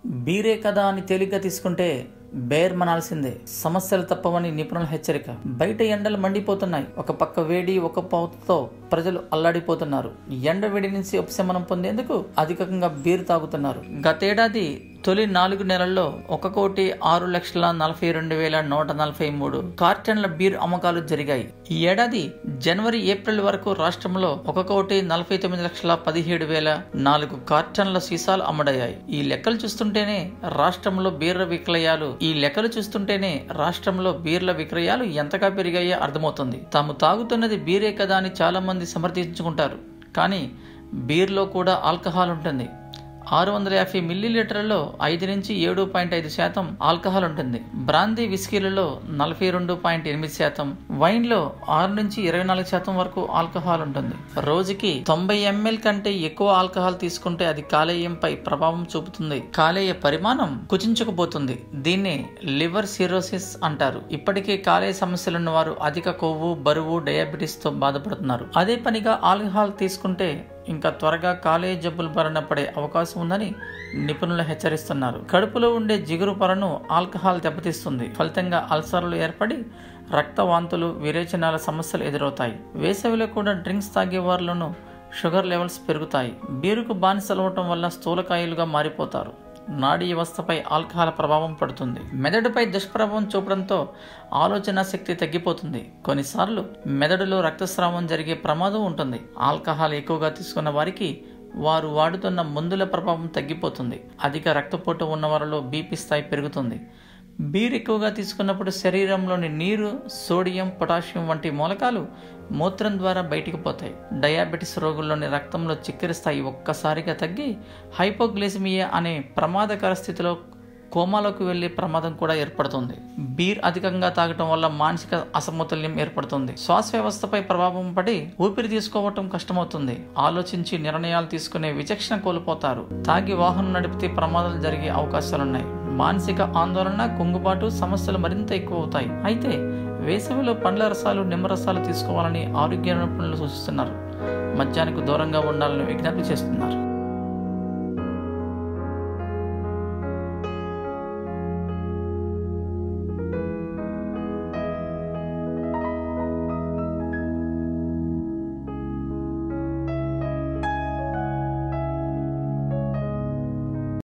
బీరే కదా అని తేలిగ్గా తీసుకుంటే బేర్ మనాల్సిందే సమస్యలు తప్పవని నిపుణుల హెచ్చరిక బయట ఎండలు మండిపోతున్నాయి ఒక పక్క వేడి ఒక పౌతతో ప్రజలు అల్లాడిపోతున్నారు ఎండ వేడి నుంచి ఉపశమనం పొందేందుకు అధికంగా బీర్ తాగుతున్నారు గతేడాది తొలి నాలుగు నెలల్లో ఒక కోటి ఆరు లక్షల నలభై రెండు వేల నూట నలభై మూడు కార్టన్ల బీర్ అమ్మకాలు జరిగాయి ఈ ఏడాది జనవరి ఏప్రిల్ వరకు రాష్ట్రంలో ఒక కోటి నలభై తొమ్మిది లక్షల పదిహేడు వేల నాలుగు కార్టన్ల సీసాలు అమ్మడయ్యాయి ఈ లెక్కలు చూస్తుంటేనే రాష్ట్రంలో బీర్ల విక్రయాలు ఈ లెక్కలు చూస్తుంటేనే రాష్ట్రంలో బీర్ల విక్రయాలు ఎంతగా పెరిగాయో అర్థమవుతుంది తాము తాగుతున్నది బీరే కదా అని చాలా మంది సమర్థించుకుంటారు కానీ బీర్లో కూడా ఆల్కహాల్ ఉంటుంది ఆరు వందల యాభై మిల్లీలీటర్లలో ఐదు నుంచి ఏడు పాయింట్ ఐదు శాతం ఆల్కహాల్ ఉంటుంది బ్రాందీ విస్కీలలో నలభై రెండు పాయింట్ ఎనిమిది శాతం వైన్లో ఆరు నుంచి ఇరవై నాలుగు శాతం వరకు ఆల్కహాల్ ఉంటుంది రోజుకి తొంభై ఎంఎల్ కంటే ఎక్కువ ఆల్కహాల్ తీసుకుంటే అది కాలేయంపై ప్రభావం చూపుతుంది కాలేయ పరిమాణం కుచించుకుపోతుంది దీన్ని లివర్ సిరోసిస్ అంటారు ఇప్పటికే కాలేయ సమస్యలున్న వారు అధిక కొవ్వు బరువు డయాబెటీస్ తో బాధపడుతున్నారు అదే పనిగా ఆల్కహాల్ తీసుకుంటే ఇంకా త్వరగా కాలేయ జబ్బులు బారిన పడే అవకాశం ఉందని నిపుణులు హెచ్చరిస్తున్నారు కడుపులో ఉండే జిగురు పొరను ఆల్కహాల్ దెబ్బతీస్తుంది ఫలితంగా అల్సర్లు ఏర్పడి రక్తవాంతులు విరేచనాల సమస్యలు ఎదురవుతాయి వేసవిలో కూడా డ్రింక్స్ తాగే వారిలోనూ షుగర్ లెవెల్స్ పెరుగుతాయి బీరుకు బానిసలవటం వల్ల స్థూలకాయలుగా మారిపోతారు నాడీ వ్యవస్థపై ఆల్కహాల్ ప్రభావం పడుతుంది మెదడుపై దుష్ప్రభావం చూపడంతో ఆలోచన శక్తి తగ్గిపోతుంది కొన్నిసార్లు మెదడులో రక్తస్రావం జరిగే ప్రమాదం ఉంటుంది ఆల్కహాల్ ఎక్కువగా తీసుకున్న వారికి వారు వాడుతున్న మందుల ప్రభావం తగ్గిపోతుంది అధిక రక్తపోటు ఉన్న వారిలో బీపీ స్థాయి పెరుగుతుంది బీర్ ఎక్కువగా తీసుకున్నప్పుడు శరీరంలోని నీరు సోడియం పొటాషియం వంటి మూలకాలు మూత్రం ద్వారా బయటికి పోతాయి డయాబెటిస్ రోగుల్లోని రక్తంలో చక్కెర స్థాయి ఒక్కసారిగా తగ్గి హైపోగ్లైసిమియా అనే ప్రమాదకర స్థితిలో కోమాలోకి వెళ్లే ప్రమాదం కూడా ఏర్పడుతుంది బీర్ అధికంగా తాగటం వల్ల మానసిక అసమతుల్యం ఏర్పడుతుంది శ్వాస వ్యవస్థపై ప్రభావం పడి ఊపిరి తీసుకోవటం కష్టమవుతుంది ఆలోచించి నిర్ణయాలు తీసుకునే విచక్షణ కోల్పోతారు తాగి వాహనం నడిపితే ప్రమాదాలు జరిగే అవకాశాలున్నాయి మానసిక ఆందోళన కుంగుబాటు సమస్యలు మరింత ఎక్కువ అవుతాయి అయితే వేసవిలో పండ్ల రసాలు నిమ్మరసాలు తీసుకోవాలని ఆరోగ్య నిపుణులు సూచిస్తున్నారు మద్యానికి దూరంగా ఉండాలని విజ్ఞప్తి చేస్తున్నారు